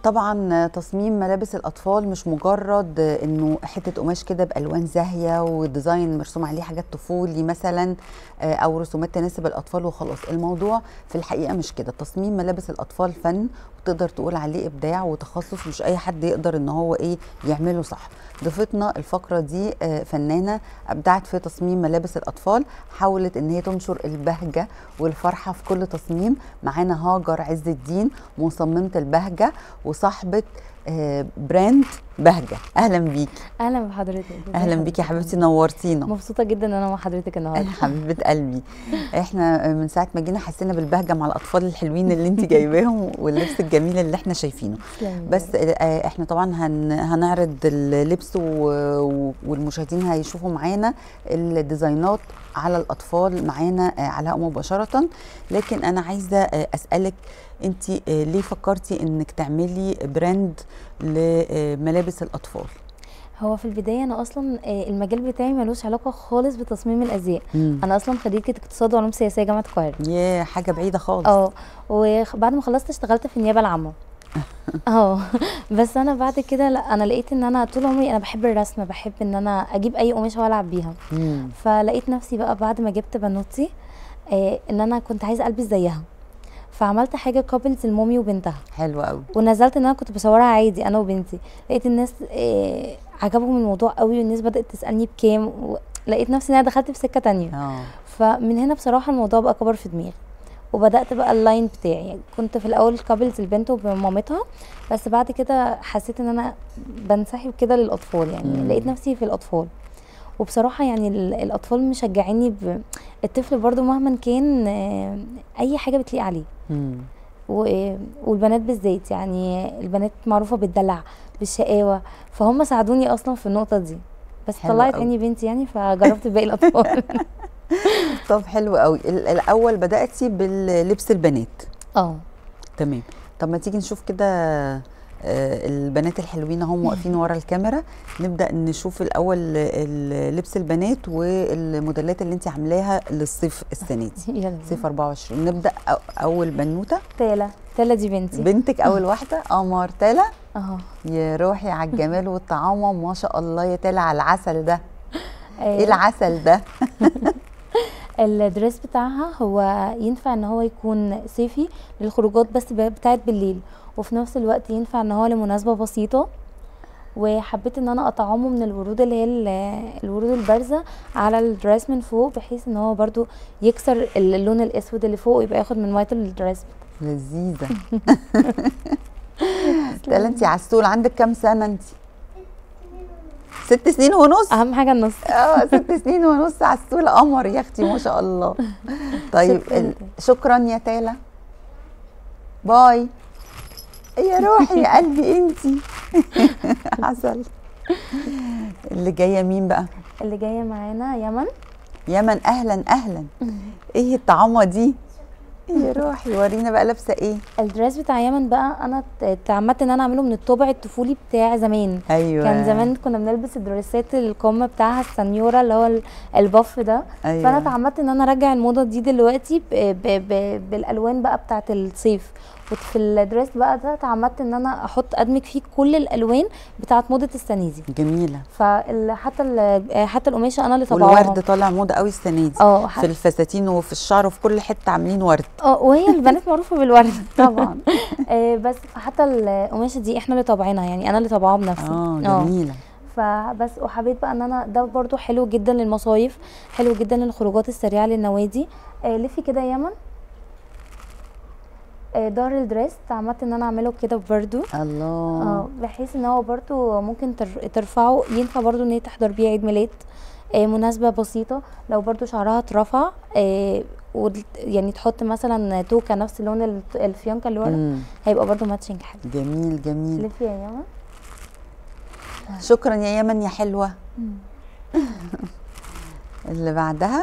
طبعا تصميم ملابس الاطفال مش مجرد انه حته قماش كده بالوان زاهيه وديزاين مرسوم عليه حاجات طفولي مثلا آه، او رسومات تناسب الاطفال وخلاص الموضوع في الحقيقه مش كده تصميم ملابس الاطفال فن وتقدر تقول عليه ابداع وتخصص مش اي حد يقدر ان هو ايه يعمله صح ضيفتنا الفقره دي آه، فنانه ابدعت في تصميم ملابس الاطفال حاولت ان هي تنشر البهجه والفرحه في كل تصميم معانا هاجر عز الدين مصممه البهجه وصاحبه آه، براند بهجه اهلا بيكي اهلا بحضرتك اهلا بيكي يا حبيبتي نورتينا مبسوطه جدا ان انا مع حضرتك النهارده حبيبه قلبي احنا من ساعه ما جينا حسينا بالبهجه مع الاطفال الحلوين اللي انت جايباهم واللبس الجميل اللي احنا شايفينه تسلمي. بس آه، احنا طبعا هن هنعرض اللبس و- و- والمشاهدين هيشوفوا معانا الديزاينات على الاطفال معانا آه، على الهواء مباشره لكن انا عايزه آه، اسالك انت ليه فكرتي انك تعملي براند لملابس الاطفال هو في البدايه انا اصلا آه، المجال بتاعي ملوش علاقه خالص بتصميم الازياء مم. انا اصلا خريجه اقتصاد وعلوم سياسيه جامعه القاهره ياه حاجه بعيده خالص اه وبعد ما خلصت اشتغلت في النيابه العامه اه بس انا بعد كده لا انا لقيت ان انا طول عمري انا بحب الرسم بحب ان انا اجيب اي قماشه والعب بيها مم. فلقيت نفسي بقى بعد ما جبت بنوتي آه ان انا كنت عايزه البس زيها فعملت حاجه كابلز المامي وبنتها حلو قوي ونزلت ان انا كنت بصورها عادي انا وبنتي لقيت الناس آه عجبهم الموضوع قوي والناس بدات تسالني بكام و- لقيت نفسي ان انا دخلت في سكه تانية اه فمن هنا بصراحه الموضوع بقى كبر في دماغي وبدات بقى اللاين بتاعي كنت في الاول كابلز البنت ومامتها بس بعد كده حسيت ان انا بنسحب كده للاطفال يعني مم. لقيت نفسي في الاطفال وبصراحه يعني ال- الاطفال مشجعيني ب... الطفل برضو مهما كان آه، اي حاجه بتليق عليه مم. و- والبنات بالذات يعني البنات معروفه بالدلع بالشقاوه فهم ساعدوني اصلا في النقطه دي بس حلو طلعت أوي. عيني بنتي يعني فجربت باقي الاطفال طب حلو قوي ال- الاول بداتي باللبس البنات اه تمام طب ما تيجي نشوف كده آه، البنات الحلوين هم واقفين ورا الكاميرا نبدا نشوف الاول ال- لبس البنات والموديلات اللي انت عاملاها للصيف السنه دي يلا صيف 24 نبدا أو- اول بنوته تالا تالا دي بنتي بنتك اول واحده قمر تالا اه يا روحي على الجمال والطعامه ما شاء الله يا تالا على العسل ده ايه آه، العسل ده الدريس بتاعها هو ينفع ان هو يكون صيفي للخروجات بس ب- بتاعت بالليل وفي نفس الوقت ينفع ان هو لمناسبه بسيطه وحبيت ان انا اطعمه من الورود اللي هي ال- الورود البارزه على الدريس من فوق بحيث ان هو برضو يكسر اللون الاسود اللي فوق ويبقى ياخد من وايت الدريس لذيذه تالا انت عسول عندك كام سنه انت ست سنين ونص اهم حاجه النص اه ست سنين ونص عسول قمر يا اختي ما شاء الله طيب شكراً. ال- شكرا يا تالا باي يا روحي يا قلبي انتي عسل اللي جايه مين بقى اللي جايه معانا يمن يمن اهلا اهلا ايه الطعامه دي يا روحي ورينا بقى لابسه ايه الدريس بتاع يمن بقى انا ت- تعمدت ان انا اعمله من الطابع الطفولي بتاع زمان ايوه كان زمان كنا بنلبس الدريسات القمه بتاعها السنيوره اللي هو ال- البف ده أيوة. فانا اتعمدت ان انا ارجع الموضه دي دلوقتي ب ب ب بالالوان بقى بتاعه الصيف وفي الدريس بقى ده اتعمدت ان انا احط ادمج فيه كل الالوان بتاعه موضه السنه دي جميله فحتى حتى القماشه انا اللي طبعاها والورد طالع موضه قوي السنه دي اه في ح- الفساتين وفي الشعر وفي كل حته عاملين ورد اه وهي البنات معروفه بالورد طبعا آه، بس حتى القماشه دي احنا اللي طابعينها يعني انا اللي طابعاها بنفسي اه جميله فبس وحبيت بقى ان انا ده برضو حلو جدا للمصايف حلو جدا للخروجات السريعه للنوادي آه لفي كده يا يمن آه ظهر الدريس اتعمدت ان انا اعمله كده برضو الله اه بحيث ان هو برضو ممكن تر- ترفعه ينفع برضو ان هي تحضر بيه عيد ميلاد آه مناسبه بسيطه لو برضو شعرها اترفع آه ود- يعني تحط مثلا توكه نفس لون ال- الفيونكه اللي ورا مم. هيبقى برضو ماتشنج حلو جميل جميل لفي يا يمن شكرا يا يمن يا حلوه اللي بعدها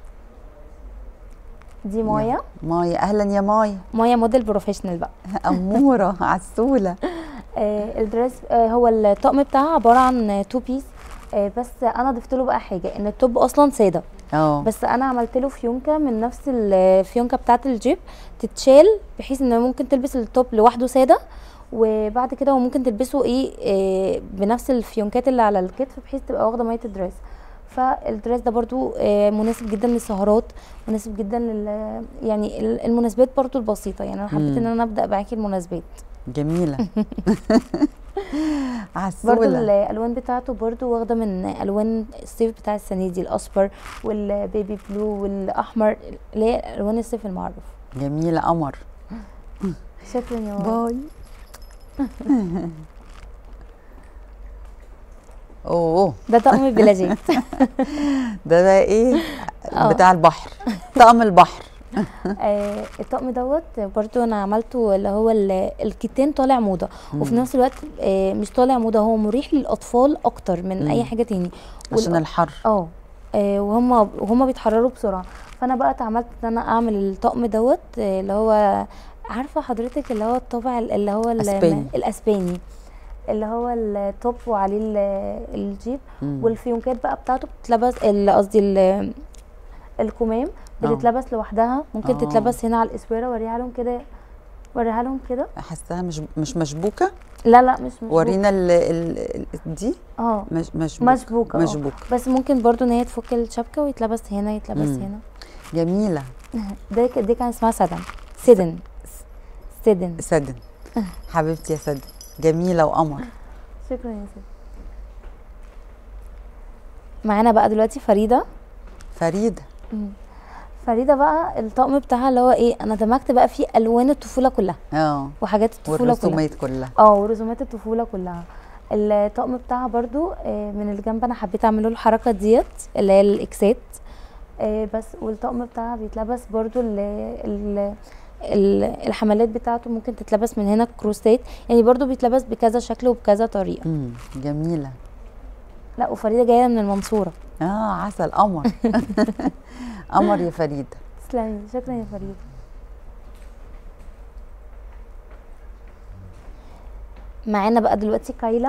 دي مايا مايا اهلا يا مايا مايا موديل بروفيشنال بقى اموره عسوله آه الدريس آه هو الطقم بتاعها عباره عن تو بيس آه بس انا ضفت له بقى حاجه ان التوب اصلا ساده اه بس انا عملت له فيونكه من نفس الفيونكه بتاعه الجيب تتشال بحيث ان ممكن تلبس التوب لوحده ساده وبعد كده وممكن تلبسه ايه آه بنفس الفيونكات اللي على الكتف بحيث تبقى واخده ميه الدريس فالدريس ده برضو آه مناسب جدا للسهرات مناسب جدا لل يعني ال- المناسبات برضو البسيطه يعني انا حبيت مم. ان انا ابدا معاكي المناسبات جميله برضو عسوله الالوان بتاعته برضو واخده من الوان الصيف بتاع السنه دي الاصفر والبيبي بلو والاحمر اللي هي الوان الصيف المعروف جميله قمر شكرا يا ماما باي اوه ده طقم بلاجيت ده بقى ايه آه. بتاع البحر طقم البحر آه الطقم دوت برضو انا عملته اللي هو ال- الكتان طالع موضه وفي مم. نفس الوقت آه مش طالع موضه هو مريح للاطفال اكتر من مم. اي حاجه تاني عشان والأ- الحر اه آه، وهم وهم بيتحرروا بسرعه فانا بقى اتعملت ان انا اعمل الطقم دوت آه، اللي هو عارفه حضرتك اللي هو الطابع اللي هو ال- أسباني. الاسباني اللي هو التوب وعليه ال- الجيب مم. والفيونكات بقى بتاعته بتتلبس ال- قصدي ال- الكمام آه. بتتلبس لوحدها ممكن آه. تتلبس هنا على الاسوره وريها لهم كده وريها لهم كده حاساها مش مش مشبوكه لا لا مش مشبوك. ورينا ال ال ال- دي اه مش مشبوكه مشبوكه آه. مشبوكه بس ممكن برضو ان هي تفك الشبكه ويتلبس هنا يتلبس مم. هنا جميله ده ك- دي كان اسمها سدن سدن سدن سدن حبيبتي يا سدن جميله وقمر شكرا يا سيدي معانا بقى دلوقتي فريده فريده فريده بقى الطقم بتاعها اللي هو ايه انا دمجت بقى فيه الوان الطفوله كلها اه وحاجات الطفوله كلها والرسومات كلها اه ورسومات الطفوله كلها الطقم بتاعها برضو آه، من الجنب انا حبيت اعمله الحركه ديت اللي هي الاكسات آه، بس والطقم بتاعها بيتلبس برضو ال ال ال- الحملات بتاعته ممكن تتلبس من هنا كروسات يعني برضو بيتلبس بكذا شكل وبكذا طريقه امم جميله لا وفريده جايه من المنصوره اه عسل قمر قمر يا فريده تسلمي شكرا يا فريده معانا بقى دلوقتي كايلا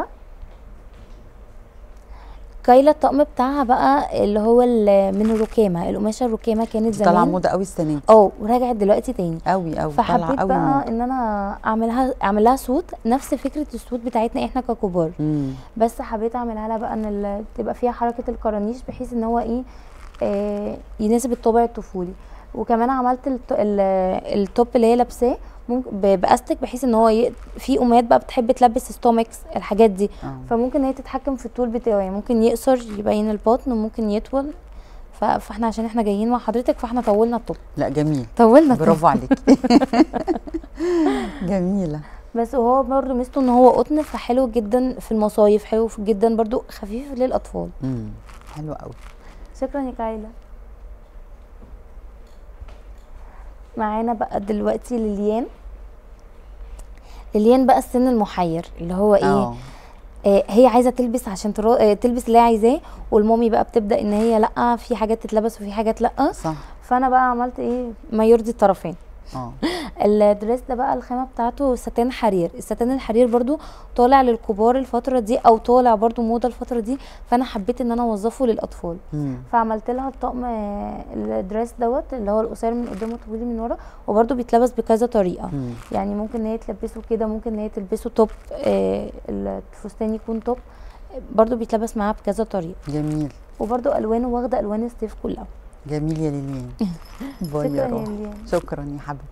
كايلا الطقم بتاعها بقى اللي هو ال- من الركامه القماشه الركامه كانت دي طالعه زمان موضه قوي السنه دي اه ورجعت دلوقتي تاني قوي قوي طالعه فحبيت قوي بقى ان انا اعملها اعمل لها صوت نفس فكره الصوت بتاعتنا احنا ككبار امم بس حبيت اعملها لها بقى ان ال- تبقى فيها حركه الكرانيش بحيث ان هو ايه آه يناسب الطابع الطفولي وكمان عملت الت- ال- التوب اللي هي لابساه ممكن ب- باستك بحيث ان هو ي... في امهات بقى بتحب تلبس ستومكس الحاجات دي اه فممكن هي تتحكم في الطول بتاعه يعني ممكن يقصر يبين البطن وممكن يطول ف... فاحنا عشان احنا جايين مع حضرتك فاحنا طولنا الطول لا جميل طولنا الطول برافو عليك جميله بس وهو برضه ميزته ان هو قطن فحلو جدا في المصايف حلو جدا برضه خفيف للاطفال امم حلوه قوي شكرا يا كايلا معانا بقى دلوقتي ليليان ليليان بقى السن المحير اللي هو ايه اه آه هي عايزه تلبس عشان ترا... آه تلبس اللي هي عايزاه والمامي بقى بتبدا ان هي لا في حاجات تتلبس وفي حاجات لا صح فانا بقى عملت ايه ما يرضي الطرفين اه الدريس ده بقى الخامه بتاعته ستان حرير الستان الحرير برضو طالع للكبار الفتره دي او طالع برضو موضه الفتره دي فانا حبيت ان انا اوظفه للاطفال امم فعملت لها الطقم آه، الدريس دوت اللي هو القصير من قدام وطويل من ورا وبرده بيتلبس بكذا طريقه امم يعني ممكن ان هي تلبسه كده ممكن ان هي تلبسه توب آه، الفستان يكون توب برضو بيتلبس معاها بكذا طريقه جميل وبرضو الوانه واخده الوان الصيف كلها جميل يا ليليان باي شكرا يا يا روح ليليان شكرا يا حبيبتي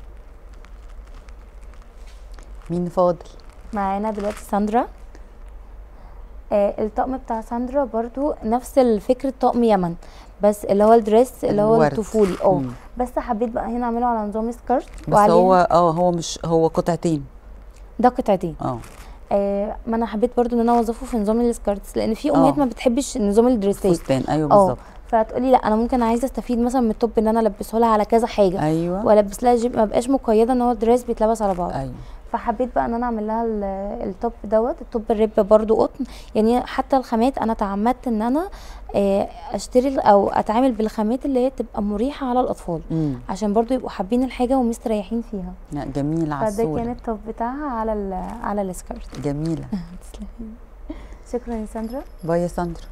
مين فاضل معانا دلوقتي ساندرا آه الطقم بتاع ساندرا برضو نفس الفكرة طقم يمن بس اللي هو الدريس اللي هو الورد. الطفولي اه مم. بس حبيت بقى هنا اعمله على نظام سكرت بس وعليه هو اه هو مش هو قطعتين ده قطعتين اه آه ما انا حبيت برضو ان انا اوظفه في نظام السكرتس لان في امهات آه. ما بتحبش نظام الدريسات فستان ايوه اه بالظبط فتقولي لا انا ممكن عايزه استفيد مثلا من التوب ان انا البسه لها على كذا حاجه ايوه والبس لها جيب ما بقاش مقيده ان هو الدريس بيتلبس على بعض ايوه فحبيت بقى ان انا اعمل لها ال- التوب دوت التوب الريب برضو قطن يعني حتى الخامات انا تعمدت ان انا آه، اشتري ال- او اتعامل بالخامات اللي هي تبقى مريحه على الاطفال امم عشان برضو يبقوا حابين الحاجه ومستريحين فيها لا جميل فده عسول كان التوب بتاعها على ال على السكرت جميله تسلمي شكرا يا ساندرا باي يا ساندرا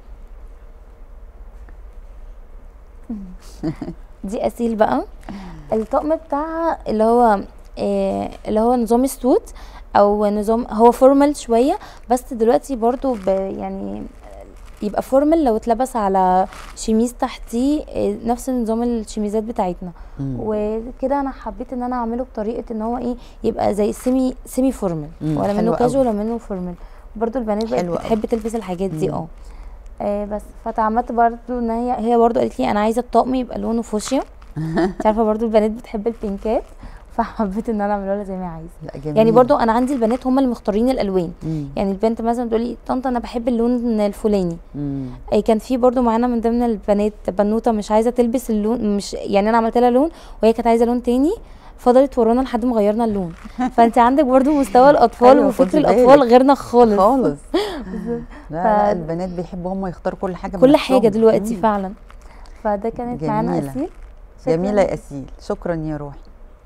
دي اسيل بقى الطقم بتاعها اللي هو آه اللي هو نظام السوت او نظام هو فورمال شويه بس دلوقتي برضو ب يعني يبقى فورمال لو اتلبس على شميز تحتيه آه، نفس نظام الشميزات بتاعتنا مم. وكده انا حبيت ان انا اعمله بطريقه ان هو ايه يبقى زي سيمي سيمي فورمال مم، ولا حلو منه قوي. كاجوال ولا منه فورمال برضو البنات بقت حلو قوي. بتحب تلبس الحاجات دي مم. اه آه، بس فتعمدت برضو ان هي هي برضو قالت لي انا عايزه الطقم يبقى لونه فوشيا انت عارفه برضو البنات بتحب البينكات فحبيت ان انا اعمله لها زي ما هي عايزه لا جميل يعني برضو انا عندي البنات هم اللي مختارين الالوان مم. يعني البنت مثلا تقول لي طنط انا بحب اللون الفلاني مم. آه، كان في برضو معانا من ضمن البنات بنوته مش عايزه تلبس اللون مش يعني انا عملت لها لون وهي كانت عايزه لون تاني فضلت ورانا لحد ما غيرنا اللون فانت عندك برضو مستوى الاطفال أيوة، وفكر خدي الاطفال بالك. غيرنا خالص خالص لا, ف- لا البنات بيحبوا هم يختاروا كل حاجه كل بنفسهم. حاجه دلوقتي مم. فعلا فده كانت معانا جميلة. اسيل شكراً. جميله يا اسيل شكرا يا روحي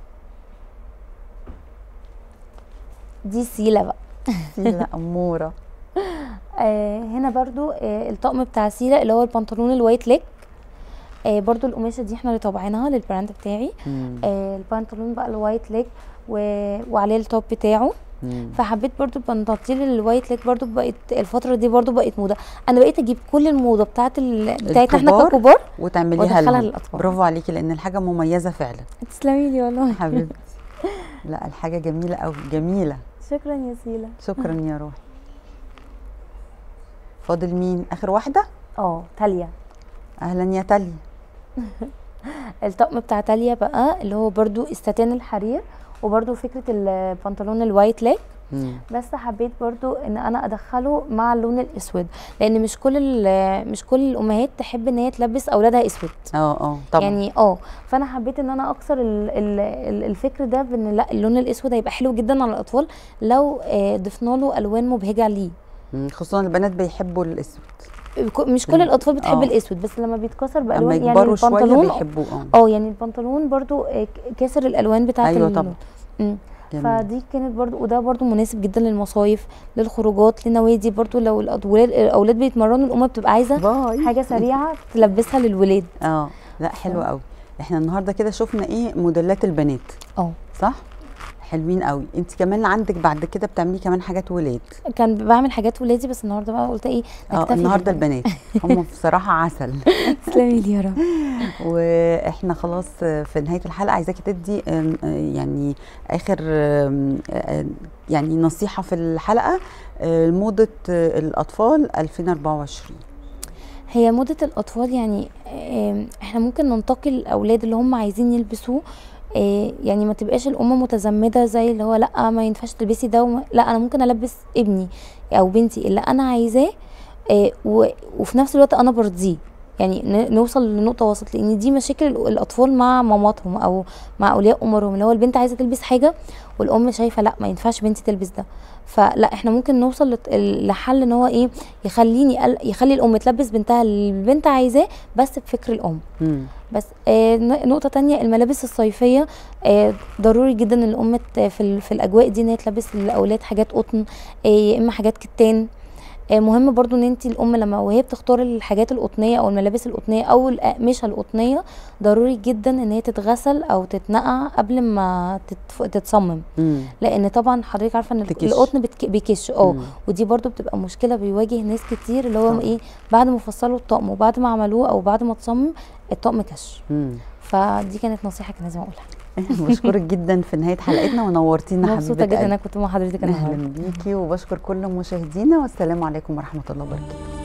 دي سيله بقى سيلا اموره آه هنا برضو آه الطقم بتاع سيلا اللي هو البنطلون الوايت ليج آه برضو القماشه دي احنا اللي طابعينها للبراند بتاعي مم. آه البنطلون بقى الوايت ليج و... وعليه التوب بتاعه مم. فحبيت برضو البناطيل الوايت ليج برضو بقت الفتره دي برضو بقت موضه انا بقيت اجيب كل الموضه بتاعت ال... بتاعتنا احنا الكبار ككبار وتعمليها وأدخلها لهم للأطفال. برافو عليكي لان الحاجه مميزه فعلا تسلمي لي والله حبيبتي لا الحاجه جميله قوي جميله شكرا يا سيلا شكرا يا روحي فاضل مين اخر واحده اه تاليا اهلا يا تالي الطقم بتاع تاليا بقى اللي هو برضو استاتين الحرير وبرضو فكره البنطلون الوايت ليج مم. بس حبيت برضو ان انا ادخله مع اللون الاسود لان مش كل ال- مش كل الامهات تحب ان هي تلبس اولادها اسود اه اه طبعا يعني اه فانا حبيت ان انا اكسر ال ال ال الفكر ده بان لا اللون الاسود هيبقى حلو جدا على الاطفال لو آه، ضفنا له الوان مبهجه ليه مم. خصوصا البنات بيحبوا الاسود ك- مش كل الاطفال بتحب آه. الاسود بس لما بيتكسر اما بالوان يعني يكبروا شويه البنطلون بيحبوه اه اه يعني البنطلون برضو آه، ك- كاسر الالوان بتاعت أيوة اللون. طبعا. مم. جميل. فدي كانت برضو وده برضو مناسب جدا للمصايف للخروجات للنوادي برضو لو الاولاد الاولاد بيتمرنوا الام بتبقى عايزه باي حاجه سريعه تلبسها للولاد اه لا حلو قوي احنا النهارده كده شفنا ايه موديلات البنات اه صح حلوين قوي انت كمان عندك بعد كده بتعملي كمان حاجات ولاد كان بعمل حاجات ولادي بس النهارده بقى قلت ايه اه نكتفي النهارده بالبنات. البنات هم بصراحه عسل تسلمي لي يا رب واحنا خلاص في نهايه الحلقه عايزاكي تدي آم، آه، يعني اخر آم، آه، يعني نصيحه في الحلقه آه، لموضه آه، الاطفال 2024 هي موضة الأطفال يعني آم، احنا ممكن ننتقي الأولاد اللي هم عايزين يلبسوه آه، يعني ما تبقاش الأم متزمتة زي اللي هو لأ ما ينفعش تلبسي ده وما لأ أنا ممكن ألبس ابني أو بنتي اللي أنا عايزاه آه، و- وفي نفس الوقت أنا برضيه يعني ن- نوصل لنقطة وسط لأن دي مشاكل ال- الأطفال مع ماماتهم أو مع أولياء أمورهم اللي هو البنت عايزة تلبس حاجة والأم شايفة لأ ما ينفعش بنتي تلبس ده فلا احنا ممكن نوصل لت- لحل ان هو ايه يخليني ال- يخلي الام تلبس بنتها اللي البنت عايزاه بس بفكر الام مم. بس آه ن- نقطه تانية الملابس الصيفيه آه ضروري جدا ان الام ت- في, ال- في الاجواء دي ان هي تلبس للاولاد حاجات قطن آه يا اما حاجات كتان آه مهم برضو ان انت الام لما وهي بتختار الحاجات القطنيه او الملابس القطنيه او الاقمشه القطنيه ضروري جدا ان هي تتغسل او تتنقع قبل ما تتف- تتصمم مم. لان طبعا حضرتك عارفه ان تكش. القطن بتك- بيكش اه مم. ودي برضو بتبقى مشكله بيواجه ناس كتير اللي هو طبعا. ايه بعد ما فصلوا الطقم وبعد ما عملوه او بعد ما اتصمم الطقم كش مم. فدي كانت نصيحه كان لازم اقولها بشكرك جدا في نهايه حلقتنا ونورتينا حبيبه مبسوطه جدا ان قلبي. انا كنت مع حضرتك اهلا النهارده بيكي وبشكر كل مشاهدينا والسلام عليكم ورحمه الله وبركاته